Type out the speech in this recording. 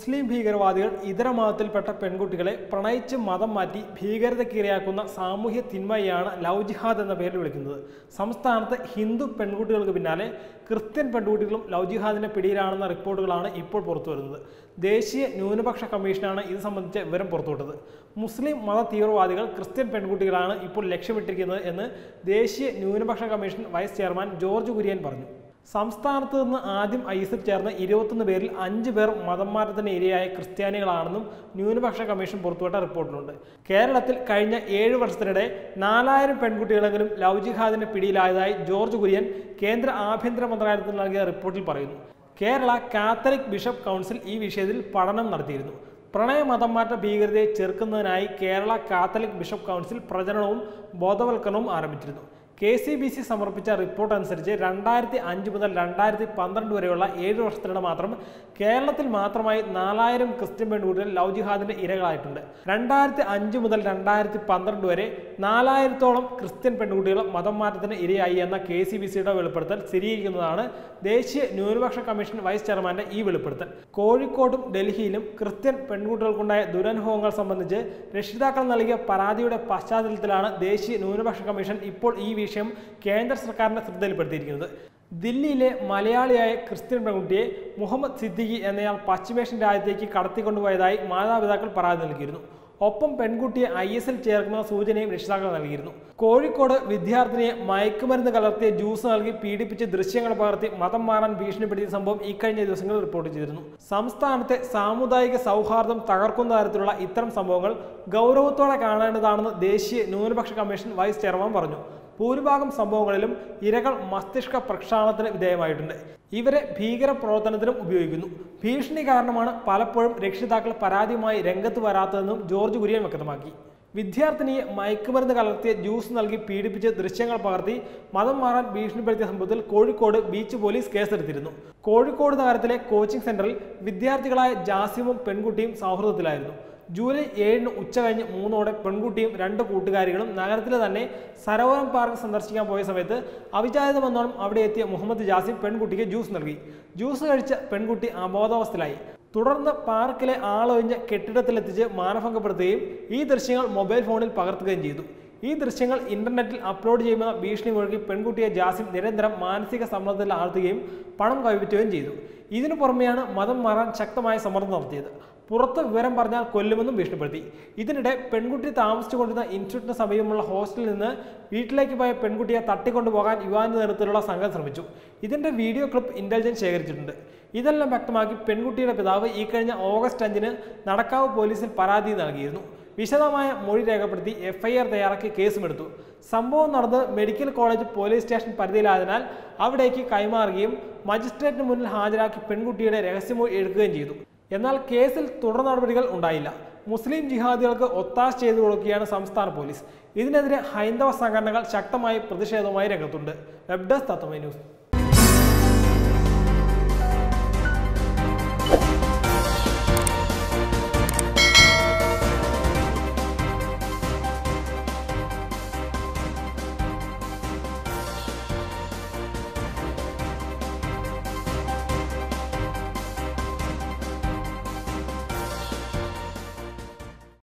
മുസ്ലിം ഭീകരവാദികൾ ഇതര മതത്തിൽപ്പെട്ട പെൺകുട്ടികളെ പ്രണയിച്ച് മതം മാറ്റി ഭീകരതയ്ക്കിരയാക്കുന്ന സാമൂഹ്യ തിന്മയാണ് ലവ് ജിഹാദ് എന്ന പേരിൽ വിളിക്കുന്നത് സംസ്ഥാനത്ത് ഹിന്ദു പെൺകുട്ടികൾക്ക് പിന്നാലെ ക്രിസ്ത്യൻ പെൺകുട്ടികളും ലവ് ജിഹാദിന്റെ പിടിയിലാണെന്ന റിപ്പോർട്ടുകളാണ് ഇപ്പോൾ പുറത്തുവരുന്നത് ദേശീയ ന്യൂനപക്ഷ കമ്മീഷനാണ് ഇത് സംബന്ധിച്ച വിവരം പുറത്തുവിട്ടത് മുസ്ലിം മത തീവ്രവാദികൾ ക്രിസ്ത്യൻ പെൺകുട്ടികളാണ് ഇപ്പോൾ ലക്ഷ്യമിട്ടിരിക്കുന്നത് എന്ന് ദേശീയ ന്യൂനപക്ഷ commission vice chairman George Kurian പറഞ്ഞു സംസ്ഥാനത്ത് നിന്ന് ആദ്യം ഐസിൽ ചേർന്ന ഇരുപത്തൊന്ന് പേരിൽ അഞ്ച് പേർ മതം മാറ്റത്തിന് ഇരയായ ക്രിസ്ത്യാനികളാണെന്നും ന്യൂനപക്ഷ കമ്മീഷൻ പുറത്തുവിട്ട റിപ്പോർട്ടിലുണ്ട് കേരളത്തിൽ കഴിഞ്ഞ ഏഴ് വർഷത്തിനിടെ നാലായിരം പെൺകുട്ടികളെങ്കിലും ലവ് ജിഹാദിന്റെ പിടിയിലായതായി ജോർജ് കുര്യൻ കേന്ദ്ര ആഭ്യന്തര മന്ത്രാലയത്തിന് നൽകിയ റിപ്പോർട്ടിൽ പറയുന്നു കേരള കാത്തലിക് ബിഷപ്പ് കൗൺസിൽ ഈ വിഷയത്തിൽ പഠനം നടത്തിയിരുന്നു പ്രണയ മതം മാറ്റ ഭീകരതയെ ചെറുക്കുന്നതിനായി കേരള കാത്തലിക് ബിഷപ്പ് കൗൺസിൽ പ്രചരണവും ബോധവൽക്കരണവും ആരംഭിച്ചിരുന്നു കെ സി ബി സി സമർപ്പിച്ച റിപ്പോർട്ട് അനുസരിച്ച് രണ്ടായിരത്തി അഞ്ച് മുതൽ രണ്ടായിരത്തി പന്ത്രണ്ട് വരെയുള്ള ഏഴ് വർഷത്തിനിടെ മാത്രം കേരളത്തിൽ മാത്രമായി നാലായിരം ക്രിസ്ത്യൻ പെൺകുട്ടികൾ ലവ് ജിഹാദിന്റെ ഇരകളായിട്ടുണ്ട് രണ്ടായിരത്തി അഞ്ച് മുതൽ രണ്ടായിരത്തി പന്ത്രണ്ട് വരെ നാലായിരത്തോളം ക്രിസ്ത്യൻ പെൺകുട്ടികൾ മതം മാറ്റത്തിന് ഇരയായി എന്ന കെ സി ബി സിയുടെ വെളിപ്പെടുത്തൽ സ്ഥിരീകരിക്കുന്നതാണ് ദേശീയ ന്യൂനപക്ഷ കമ്മീഷൻ വൈസ് ചെയർമാന്റെ ഈ വെളിപ്പെടുത്തൽ കോഴിക്കോടും ഡൽഹിയിലും ക്രിസ്ത്യൻ പെൺകുട്ടികൾക്കുണ്ടായ ദുരനുഭവങ്ങൾ സംബന്ധിച്ച് രക്ഷിതാക്കൾ നൽകിയ പരാതിയുടെ പശ്ചാത്തലത്തിലാണ് ദേശീയ ന്യൂനപക്ഷ കമ്മീഷൻ ഇപ്പോൾ ഈ വിഷയം കേന്ദ്ര സർക്കാരിന്റെ ശ്രദ്ധയിൽപ്പെടുത്തിയിരിക്കുന്നത് ദില്ലിയിലെ മലയാളിയായ ക്രിസ്ത്യൻ പെൺകുട്ടിയെ മുഹമ്മദ് സിദ്ദിഖി എന്നയാൾ പശ്ചിമേഷ്യൻ രാജ്യത്തേക്ക് കടത്തിക്കൊണ്ടുപോയതായി മാതാപിതാക്കൾ പരാതി നൽകിയിരുന്നു ഒപ്പം പെൺകുട്ടിയെ ഐ എസിൽ ചേർക്കുന്ന സൂചനയും രക്ഷിതാക്കൾ നൽകിയിരുന്നു കോഴിക്കോട് വിദ്യാർത്ഥിനിയെ മയക്കുമരുന്ന് കലർത്തിയ ജ്യൂസ് നൽകി പീഡിപ്പിച്ച് ദൃശ്യങ്ങൾ പകർത്തി മതം മാറാൻ ഭീഷണിപ്പെടുത്തിയ സംഭവം ഇക്കഴിഞ്ഞ ദിവസങ്ങളിൽ റിപ്പോർട്ട് ചെയ്തിരുന്നു സംസ്ഥാനത്തെ സാമുദായിക സൗഹാർദ്ദം തകർക്കുന്ന തരത്തിലുള്ള ഇത്തരം സംഭവങ്ങൾ ഗൗരവത്തോടെ കാണേണ്ടതാണെന്ന് ദേശീയ ന്യൂനപക്ഷ കമ്മീഷൻ വൈസ് ചെയർമാൻ പറഞ്ഞു ഭൂരിഭാഗം സംഭവങ്ങളിലും ഇരകൾ മസ്തിഷ്ക പ്രക്ഷാളനത്തിന് വിധേയമായിട്ടുണ്ട് ഇവരെ ഭീകര പ്രവർത്തനത്തിനും ഉപയോഗിക്കുന്നു ഭീഷണി കാരണമാണ് പലപ്പോഴും രക്ഷിതാക്കൾ പരാതിയുമായി രംഗത്ത് വരാത്തതെന്നും ജോർജ് കുര്യൻ വ്യക്തമാക്കി വിദ്യാർത്ഥിനിയെ മയക്കുമരുന്ന് കലർത്തിയ ജ്യൂസ് നൽകി പീഡിപ്പിച്ച് ദൃശ്യങ്ങൾ പകർത്തി മതം മാറാൻ ഭീഷണിപ്പെടുത്തിയ സംഭവത്തിൽ കോഴിക്കോട് ബീച്ച് പോലീസ് കേസെടുത്തിരുന്നു കോഴിക്കോട് നഗരത്തിലെ കോച്ചിംഗ് സെന്ററിൽ വിദ്യാർത്ഥികളായ ജാസിമും പെൺകുട്ടിയും സൗഹൃദത്തിലായിരുന്നു ജൂലൈ ഏഴിന് ഉച്ചകഴിഞ്ഞ് മൂന്നോടെ പെൺകുട്ടിയും രണ്ട് കൂട്ടുകാരികളും നഗരത്തിലെ തന്നെ സരോവരം പാർക്ക് സന്ദർശിക്കാൻ പോയ സമയത്ത് അവിചാരിതമെന്നോണം അവിടെ എത്തിയ മുഹമ്മദ് ജാസിം പെൺകുട്ടിക്ക് ജ്യൂസ് നൽകി ജ്യൂസ് കഴിച്ച പെൺകുട്ടി അബോധാവസ്ഥയിലായി തുടർന്ന് പാർക്കിലെ ആളൊഴിഞ്ഞ കെട്ടിടത്തിലെത്തിച്ച് മാനഭംഗപ്പെടുത്തുകയും ഈ ദൃശ്യങ്ങൾ മൊബൈൽ ഫോണിൽ പകർത്തുകയും ചെയ്തു ഈ ദൃശ്യങ്ങൾ ഇന്റർനെറ്റിൽ അപ്ലോഡ് ചെയ്യുമെന്ന ഭീഷണി മുഴക്കി പെൺകുട്ടിയെ ജാസിം നിരന്തരം മാനസിക സമ്മർദ്ദത്തിൽ ആഴ്ത്തുകയും പണം കൈപ്പറ്റുകയും ചെയ്തു ഇതിനു പുറമെയാണ് മതം മാറാൻ ശക്തമായ സമ്മർദ്ദം നടത്തിയത് പുറത്ത് വിവരം പറഞ്ഞാൽ കൊല്ലുമെന്നും ഭീഷണിപ്പെടുത്തി ഇതിനിടെ പെൺകുട്ടി താമസിച്ചുകൊണ്ടിരുന്ന ഇൻസ്റ്റിറ്റ്യൂട്ടിന് സമീപമുള്ള ഹോസ്റ്റലിൽ നിന്ന് വീട്ടിലേക്ക് പോയ പെൺകുട്ടിയെ തട്ടിക്കൊണ്ടുപോകാൻ യുവാന്റെ നേതൃത്വത്തിലുള്ള സംഘം ശ്രമിച്ചു ഇതിന്റെ വീഡിയോ ക്ലിപ്പ് ഇന്റലിജൻസ് ശേഖരിച്ചിട്ടുണ്ട് ഇതെല്ലാം വ്യക്തമാക്കി പെൺകുട്ടിയുടെ പിതാവ് ഈ കഴിഞ്ഞ ഓഗസ്റ്റ് അഞ്ചിന് നടക്കാവ് പോലീസിൽ പരാതി നൽകിയിരുന്നു വിശദമായ മൊഴി രേഖപ്പെടുത്തി എഫ്ഐആർ തയ്യാറാക്കി കേസുമെടുത്തു സംഭവം നടന്നത് മെഡിക്കൽ കോളേജ് പോലീസ് സ്റ്റേഷൻ പരിധിയിലായതിനാൽ അവിടേക്ക് കൈമാറുകയും മജിസ്ട്രേറ്റിന് മുന്നിൽ ഹാജരാക്കി പെൺകുട്ടിയുടെ രഹസ്യമൊഴി എടുക്കുകയും ചെയ്തു എന്നാൽ കേസിൽ തുടർ നടപടികൾ ഉണ്ടായില്ല മുസ്ലിം ജിഹാദികൾക്ക് ഒത്താശ ചെയ്തു കൊടുക്കുകയാണ് സംസ്ഥാന പോലീസ് ഇതിനെതിരെ ഹൈന്ദവ സംഘടനകൾ ശക്തമായി പ്രതിഷേധവുമായി രംഗത്തുണ്ട് വെബ് ഡെസ്ക് തത്വമേ ന്യൂസ്